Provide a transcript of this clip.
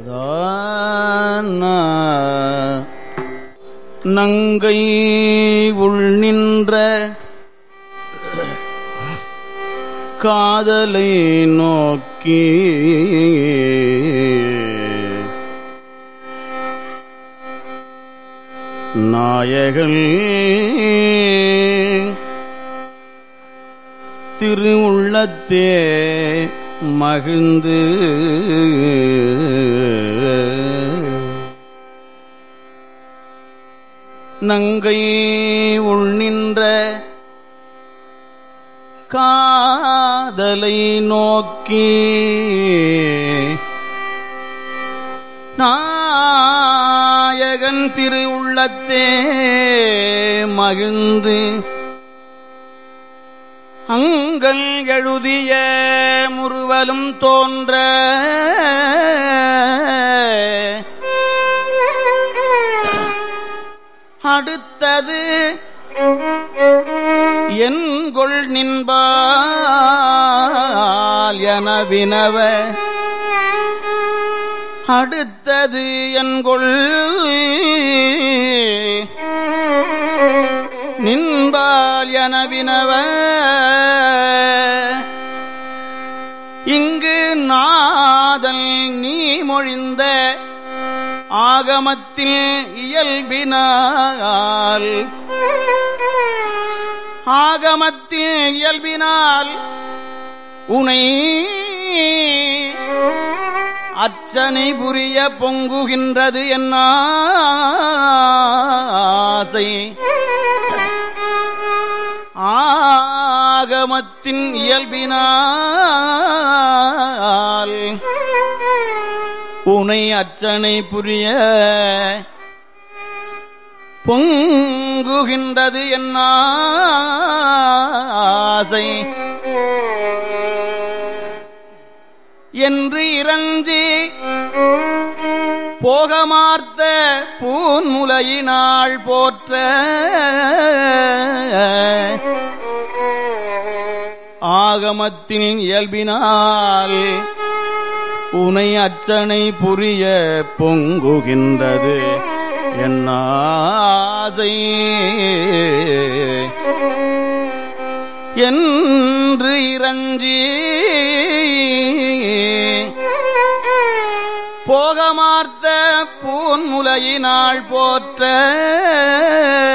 நங்கை உள் நின்ற காதலை நோக்கி நாயகல் திருவுள்ளத்தே மகிழ்ந்து நங்கை உள் நின்ற காதலை நோக்கி நாயகன் திரு உள்ளத்தே மகிழ்ந்து அங்கள் எழுதிய முறுவலும் தோன்ற அடுத்தது என் கொள் நின்பால் என வினவ அடுத்தது என் கொள் நின்பால் என வினவ இங்கு நாதல் நீ மொழிந்த ஆகமத்தில் இயல்பினால் ஆகமத்தில் இயல்பினால் உனை அச்சனை புரிய பொங்குகின்றது என்ன ஆசை ஆகமத்தின் இயல்பினால் உனை அச்சனை புரிய பொங்குகின்றது என்ன ஆசை என்று இறஞ்சி போகமார்த்த பூன்முலையினாள் போற்ற ஆகமத்தின் இயல்பினால் உனை அச்சனை புரிய பொங்குகின்றது என்ன ஆசை என்று இறஞ்சி போகமார்த்த பூன்முலையினாள் போற்ற